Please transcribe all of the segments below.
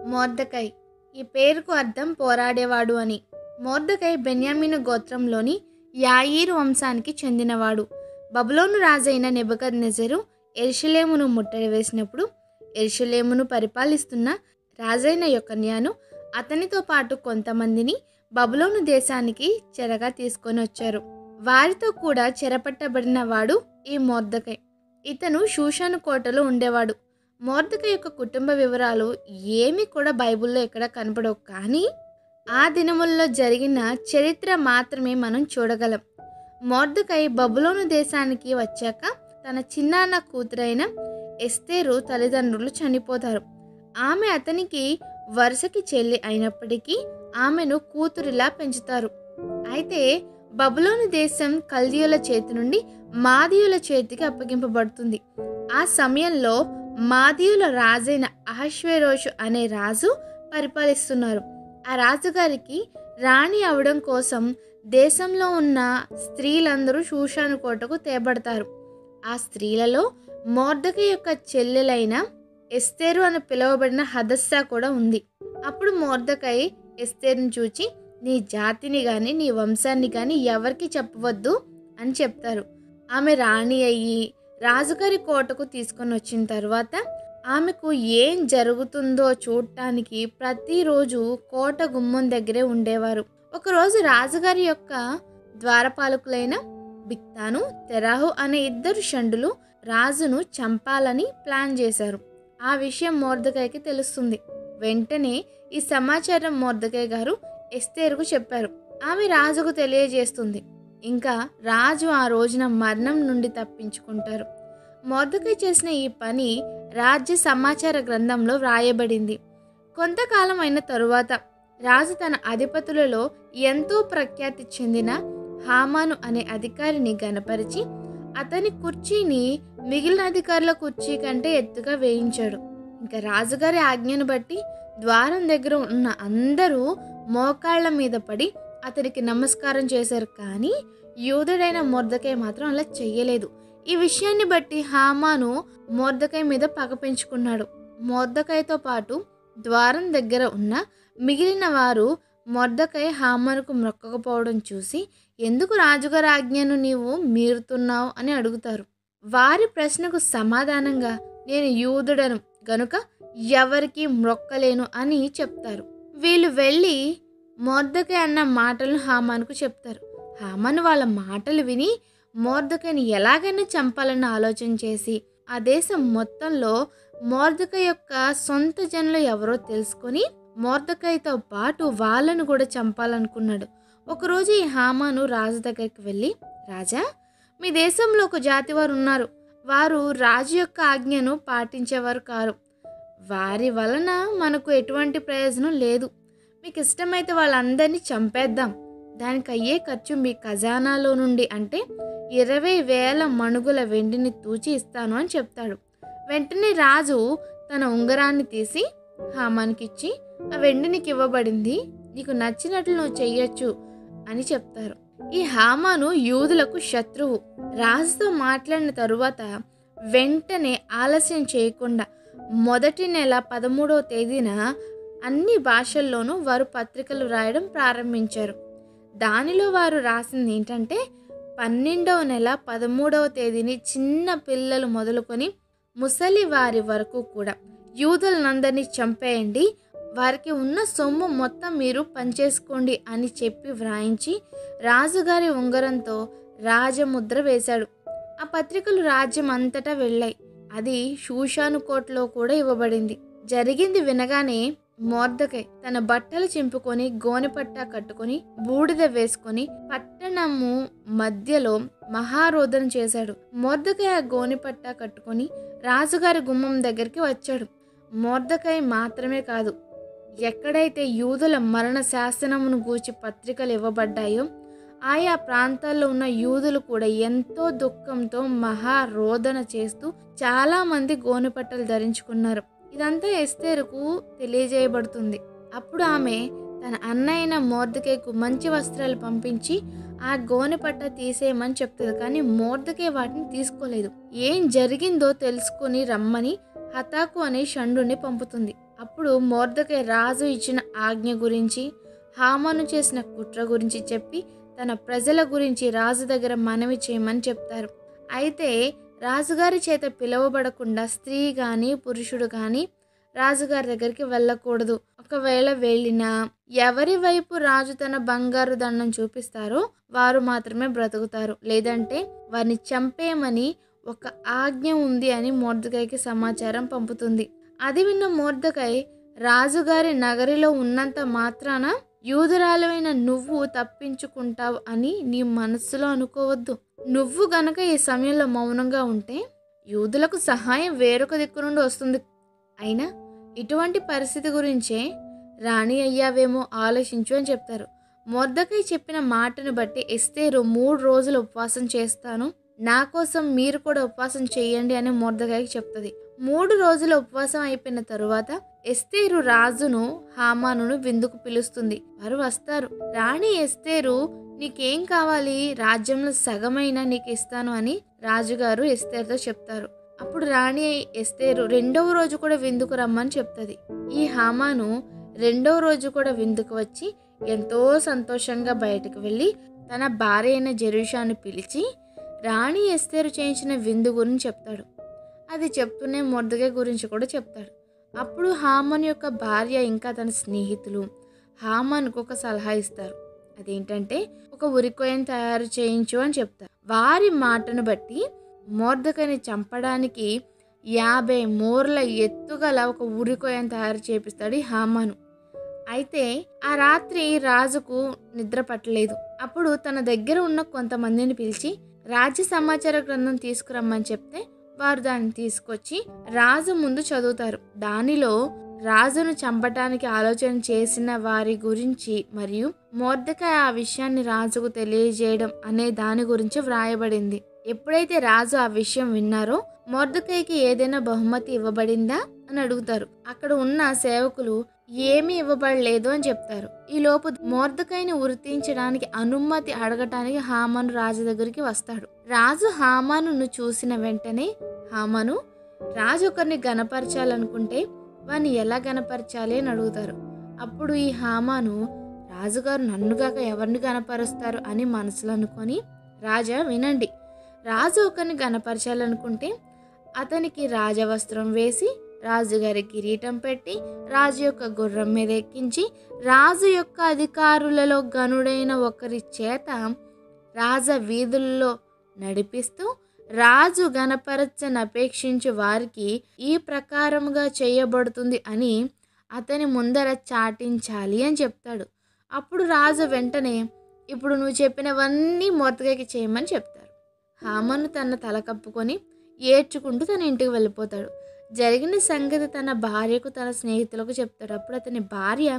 Mordecai ఈ పేరుకు అర్థం పోరాడేవాడు అని మోర్దకై బెన్యామీను గోత్రంలోని యాయీరు వంశానికి చెందినవాడు బబులోను రాజైన నెబద్ నెజరు ఎరుషలేమును ముట్టడి వేసినప్పుడు ఎరుషలేమును పరిపాలిస్తున్న రాజైన యొకన్యాను అతనితో పాటు కొంతమందిని బబులోను దేశానికి చెరగా తీసుకొని వచ్చారు వారితో కూడా చెరపట్టబడిన వాడు ఈ మోర్దకై ఇతను షూషాను కోటలో ఉండేవాడు మోర్దక యొక్క కుటుంబ వివరాలు ఏమీ కూడా బైబిల్లో ఎక్కడ కనపడవు కానీ ఆ దినముల్లో జరిగిన చరిత్ర మాత్రమే మనం చూడగలం మోర్దకై బబులోను దేశానికి వచ్చాక తన చిన్నాన్న కూతురైన ఎస్తేరు తల్లిదండ్రులు చనిపోతారు ఆమె అతనికి వరుసకి చెల్లి అయినప్పటికీ ఆమెను కూతురిలా పెంచుతారు అయితే బబులోను దేశం కల్దీయుల చేతి నుండి మాదీయుల చేతికి అప్పగింపబడుతుంది ఆ సమయంలో మాదీయుల రాజైన అహశ్వేరోషు అనే రాజు పరిపాలిస్తున్నారు ఆ రాజుగారికి రాణి అవడం కోసం దేశంలో ఉన్న స్త్రీలందరూ శూషాను కోటకు తేబడతారు ఆ స్త్రీలలో మోర్దక యొక్క చెల్లెలైన ఎస్తేరు అని పిలువబడిన హదస్సా కూడా ఉంది అప్పుడు మోర్దకై ఎస్తేరుని చూచి నీ జాతిని కానీ నీ వంశాన్ని కానీ ఎవరికి చెప్పవద్దు అని చెప్తారు ఆమె రాణి అయ్యి రాజుగారి కోటకు తీసుకొని వచ్చిన తర్వాత ఆమెకు ఏం జరుగుతుందో చూడటానికి ప్రతిరోజు కోట గుమ్మం దగ్గరే ఉండేవారు ఒకరోజు రాజుగారి యొక్క ద్వారపాలకులైన బిక్తాను తెరాహు అనే ఇద్దరు షండులు రాజును చంపాలని ప్లాన్ చేశారు ఆ విషయం మోర్దకాయకి తెలుస్తుంది వెంటనే ఈ సమాచారం మోర్దకాయ్ గారు ఎస్తేరుకు చెప్పారు ఆమె రాజుకు తెలియజేస్తుంది ఇంకా రాజు ఆ రోజున మరణం నుండి తప్పించుకుంటారు మోర్దకై చేసిన ఈ పని రాజ్య సమాచార గ్రంథంలో వ్రాయబడింది కొంతకాలం అయిన తరువాత రాజు తన అధిపతులలో ఎంతో ప్రఖ్యాతి చెందిన హామాను అనే అధికారిని గనపరిచి అతని కుర్చీని మిగిలిన అధికారుల కుర్చీ కంటే ఎత్తుగా వేయించాడు ఇంకా రాజుగారి ఆజ్ఞను బట్టి ద్వారం దగ్గర ఉన్న అందరూ మోకాళ్ళ మీద పడి అతనికి నమస్కారం చేశారు కానీ యూదుడైన మొర్దకై మాత్రం అలా చెయ్యలేదు ఈ విషయాన్ని బట్టి హామాను మోర్దకై మీద పగ పెంచుకున్నాడు మోర్దకైతో పాటు ద్వారం దగ్గర ఉన్న మిగిలిన వారు మొర్దకై హామానుకు మొక్కకపోవడం చూసి ఎందుకు రాజుగారి ఆజ్ఞను నీవు మీరుతున్నావు అని అడుగుతారు వారి ప్రశ్నకు సమాధానంగా నేను యూదుడను గనుక ఎవరికి మ్రొక్కలేను అని చెప్తారు వీళ్ళు వెళ్ళి మోర్దకై అన్న మాటలను హామానుకు చెప్తారు హామాను వాళ్ళ మాటలు విని మోర్దకైని ఎలాగైనా చంపాలని ఆలోచన చేసి ఆ దేశం మొత్తంలో మోర్దక యొక్క సొంత జనులు ఎవరో తెలుసుకొని మోర్దకాయతో పాటు వాళ్ళను కూడా చంపాలనుకున్నాడు ఒకరోజు ఈ హామాను రాజు దగ్గరికి వెళ్ళి రాజా మీ దేశంలో ఒక జాతి వారు ఉన్నారు వారు రాజు యొక్క ఆజ్ఞను పాటించేవారు కారు వారి వలన మనకు ఎటువంటి ప్రయోజనం లేదు మీకు ఇష్టమైతే వాళ్ళందరినీ చంపేద్దాం దానికి అయ్యే ఖర్చు మీ ఖజానాలో నుండి అంటే ఇరవై వేల మణుగుల వెండిని తూచి ఇస్తాను అని చెప్తాడు వెంటనే రాజు తన ఉంగరాన్ని తీసి హామానికిచ్చి ఆ వెండి నీకు ఇవ్వబడింది నీకు నచ్చినట్లు నువ్వు చెయ్యొచ్చు అని చెప్తారు ఈ హామాను యూదులకు శత్రువు రాజుతో మాట్లాడిన తరువాత వెంటనే ఆలస్యం చేయకుండా మొదటి నెల పదమూడవ తేదీన అన్ని భాషల్లోనూ వారు పత్రికలు రాయడం ప్రారంభించారు దానిలో వారు రాసింది ఏంటంటే పన్నెండవ నెల పదమూడవ తేదీని చిన్న పిల్లలు మొదలుకొని ముసలి వారి వరకు కూడా యూదులందరినీ చంపేయండి వారికి ఉన్న సొమ్ము మొత్తం మీరు పంచేసుకోండి అని చెప్పి వ్రాయించి రాజుగారి ఉంగరంతో రాజముద్ర వేశాడు ఆ పత్రికలు రాజ్యం అంతటా వెళ్ళాయి అది షూషాను కోట్లో కూడా ఇవ్వబడింది జరిగింది వినగానే మోర్దకై తన బట్టలు చింపుకొని గోనెపట్ట కట్టుకొని బూడిద వేసుకొని పట్టణము మధ్యలో మహారోదన చేశాడు మోర్దకై ఆ గోనెపట్ట కట్టుకొని రాజుగారి గుమ్మం దగ్గరికి వచ్చాడు మోర్దకై మాత్రమే కాదు ఎక్కడైతే యూదుల మరణ శాసనమును గూర్చి పత్రికలు ఇవ్వబడ్డాయో ఆయా ప్రాంతాల్లో ఉన్న యూదులు కూడా ఎంతో దుఃఖంతో మహారోదన చేస్తూ చాలామంది గోనెపట్టలు ధరించుకున్నారు ఇదంతా ఎస్తేరుకు తెలియజేయబడుతుంది అప్పుడు ఆమె తన అన్న అయిన మోర్దకేకు మంచి వస్త్రాలు పంపించి ఆ గోనెపట్ట తీసేయమని చెప్తుంది కానీ మోర్దకే వాటిని తీసుకోలేదు ఏం జరిగిందో తెలుసుకుని రమ్మని హతాకు అనే షండుని పంపుతుంది అప్పుడు మోర్దకై రాజు ఇచ్చిన ఆజ్ఞ గురించి హామాను చేసిన కుట్ర గురించి చెప్పి తన ప్రజల గురించి రాజు దగ్గర మనవి చేయమని చెప్తారు అయితే రాజుగారి చేత పిలువబడకుండా స్త్రీ కానీ పురుషుడు కానీ రాజుగారి దగ్గరికి వెళ్ళకూడదు ఒకవేళ వెళ్ళినా ఎవరి వైపు రాజు తన బంగారు దండం చూపిస్తారో వారు మాత్రమే బ్రతుకుతారు లేదంటే వారిని చంపేయమని ఒక ఆజ్ఞ ఉంది అని మోర్దకాయకి సమాచారం పంపుతుంది అది విన్న మోర్దకాయ్ రాజుగారి నగరిలో ఉన్నంత మాత్రాన యూదురాలమైన నువ్వు తప్పించుకుంటావు అని నీ మనస్సులో అనుకోవద్దు నువ్వు గనక ఈ సమయంలో మౌనంగా ఉంటే యూదులకు సహాయం వేరొక దిక్కు నుండి వస్తుంది అయినా ఇటువంటి పరిస్థితి గురించే రాణి అయ్యావేమో ఆలోచించు అని చెప్తారు మొద్దకై చెప్పిన మాటను బట్టి ఎస్తేరు మూడు రోజులు ఉపవాసం చేస్తాను నా కోసం మీరు కూడా ఉపవాసం చేయండి అని మొర్దకాయకి చెప్తుంది మూడు రోజుల ఉపవాసం అయిపోయిన తరువాత ఎస్తేరు రాజును హామానును విందుకు పిలుస్తుంది వారు వస్తారు రాణి ఎస్తేరు నీకేం కావాలి రాజ్యంలో సగమైన నీకు ఇస్తాను అని రాజుగారు ఎస్తేరుతో చెప్తారు అప్పుడు రాణి ఎస్తేరు రెండవ రోజు కూడా విందుకు రమ్మని చెప్తుంది ఈ హామాను రెండవ రోజు కూడా విందుకు వచ్చి ఎంతో సంతోషంగా బయటకు వెళ్ళి తన భార్య అయిన జెరూషాను పిలిచి రాణి ఎస్తేరు చేయించిన విందు గురించి చెప్తాడు అది చెప్తూనే మొర్దగా గురించి కూడా చెప్తాడు అప్పుడు హామన్ యొక్క భార్య ఇంకా తన స్నేహితులు హామన్కు ఒక సలహా ఇస్తారు అదేంటంటే ఒక ఉరికొయ్యను తయారు చేయించు అని చెప్తారు వారి మాటను బట్టి మోర్దకని చంపడానికి యాభై మూరల ఎత్తుగల ఒక ఉరికొయ్యను తయారు చేపిస్తాడు ఈ హామాను అయితే ఆ రాత్రి రాజుకు నిద్ర పట్టలేదు అప్పుడు తన దగ్గర ఉన్న కొంతమందిని పిలిచి రాజ్య సమాచార గ్రంథం తీసుకురమ్మని చెప్తే వారు దాన్ని తీసుకొచ్చి రాజు ముందు చదువుతారు దానిలో రాజును చంపటానికి ఆలోచన చేసిన వారి గురించి మరియు మోర్దకాయ ఆ విషయాన్ని రాజుకు తెలియజేయడం అనే దాని గురించి వ్రాయబడింది ఎప్పుడైతే రాజు ఆ విషయం విన్నారో మోర్దకాయకి ఏదైనా బహుమతి ఇవ్వబడిందా అని అడుగుతారు అక్కడ ఉన్న సేవకులు ఏమీ ఇవ్వబడలేదు అని చెప్తారు ఈ లోపు మోర్దకాయని ఉరితించడానికి అనుమతి అడగటానికి హామాను రాజు దగ్గరికి వస్తాడు రాజు హామాను చూసిన వెంటనే హామాను రాజు ఒకరిని గనపరచాలనుకుంటే వాడిని ఎలా గనపరచాలి అని అడుగుతారు అప్పుడు ఈ హామాను రాజుగారు నన్నుగాక ఎవరిని గనపరుస్తారు అని మనసులో అనుకొని రాజా వినండి రాజు ఒకరిని గనపరచాలనుకుంటే అతనికి రాజవస్త్రం వేసి రాజుగారి కిరీటం పెట్టి రాజు యొక్క గుర్రం మీద ఎక్కించి రాజు యొక్క అధికారులలో గనుడైన ఒకరి చేత రాజ వీధుల్లో నడిపిస్తూ రాజు గణపరచని అపేక్షించు వారికి ఈ ప్రకారముగా చేయబడుతుంది అని అతని ముందర చాటించాలి అని చెప్తాడు అప్పుడు రాజు వెంటనే ఇప్పుడు నువ్వు చెప్పినవన్నీ మొత్తగాకి చేయమని చెప్తారు హామను తన తల కప్పుకొని ఏడ్చుకుంటూ తన ఇంటికి వెళ్ళిపోతాడు జరిగిన సంగతి తన భార్యకు తన స్నేహితులకు చెప్తాడు అప్పుడు అతని భార్య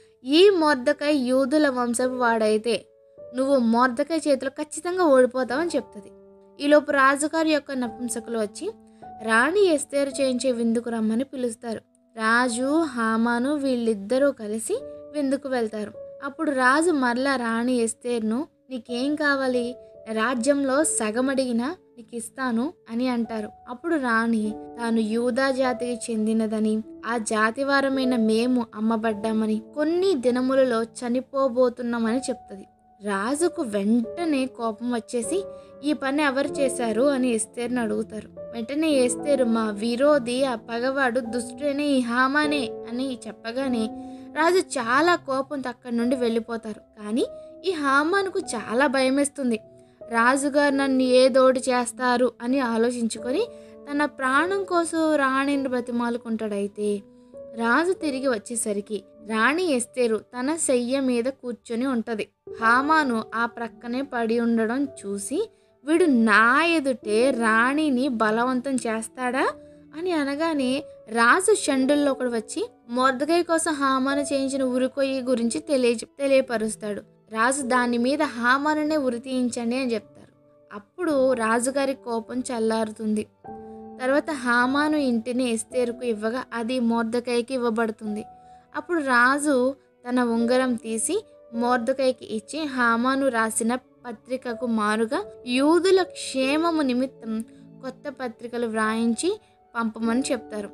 ఈ మొద్దకాయ యూదుల వంశపు వాడైతే నువ్వు మొద్దకాయ చేతిలో ఖచ్చితంగా ఓడిపోతావని చెప్తుంది ఈలోపు రాజుగారి యొక్క నపుంసకులు వచ్చి రాణి ఎస్తేరు చేయించే విందుకు రమ్మని పిలుస్తారు రాజు హామాను వీళ్ళిద్దరూ కలిసి విందుకు వెళ్తారు అప్పుడు రాజు మరలా రాణి ఎస్తేర్ను నీకేం కావాలి రాజ్యంలో సగం అడిగినా నీకు ఇస్తాను అని అంటారు అప్పుడు రాణి తాను యూదా జాతికి చెందినదని ఆ జాతివారమైన మేము అమ్మబడ్డామని కొన్ని దినములలో చనిపోబోతున్నామని చెప్తుంది రాజుకు వెంటనే కోపం వచ్చేసి ఈ పని ఎవరు చేశారు అని ఎస్తేర్ని అడుగుతారు వెంటనే ఎస్తేరు మా విరోధి ఆ పగవాడు దుష్టుడైన ఈ హామానే అని చెప్పగానే రాజు చాలా కోపంతో అక్కడి నుండి వెళ్ళిపోతారు కానీ ఈ హామానుకు చాలా భయమేస్తుంది రాజుగారు నన్ను ఏదోటి చేస్తారు అని ఆలోచించుకొని తన ప్రాణం కోసం రాణిని బ్రతిమాలుకుంటాడైతే రాజు తిరిగి వచ్చేసరికి రాణి ఎస్తేరు తన శయ్య మీద కూర్చొని ఉంటది హామాను ఆ ప్రక్కనే పడి ఉండడం చూసి వీడు నా ఎదుటే రాణిని బలవంతం చేస్తాడా అని అనగానే రాజు షండుల్లో ఒకడు వచ్చి మొర్దకాయ కోసం హామాను చేయించిన ఉరికొయ్యి గురించి తెలియ తెలియపరుస్తాడు రాజు దాని మీద హామానునే ఉరి తీయించండి అని చెప్తారు అప్పుడు రాజుగారి కోపం చల్లారుతుంది తర్వాత హామాను ఇంటిని ఎస్తేరుకు ఇవ్వగా అది మోర్దకాయకి ఇవ్వబడుతుంది అప్పుడు రాజు తన ఉంగరం తీసి మోర్దకాయకి ఇచ్చి హామాను రాసిన పత్రికకు మారుగా యూదుల క్షేమము నిమిత్తం కొత్త పత్రికలు వ్రాయించి పంపమని చెప్తారు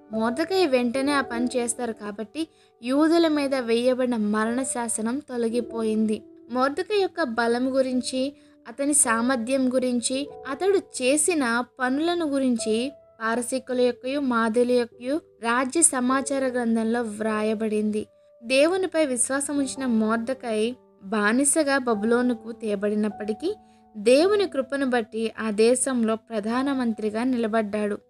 మోర్దకై వెంటనే ఆ పని చేస్తారు కాబట్టి యూదుల మీద వేయబడిన మరణ శాసనం తొలగిపోయింది మోర్దక యొక్క బలం గురించి అతని సామర్థ్యం గురించి అతడు చేసిన పనులను గురించి పారసీకుల యొక్క మాదుల యొక్క రాజ్య సమాచార గ్రంథంలో వ్రాయబడింది దేవునిపై విశ్వాసం ఉంచిన మోర్దకై బానిసగా బబులోనుకు తేబడినప్పటికీ దేవుని కృపను బట్టి ఆ దేశంలో ప్రధానమంత్రిగా నిలబడ్డాడు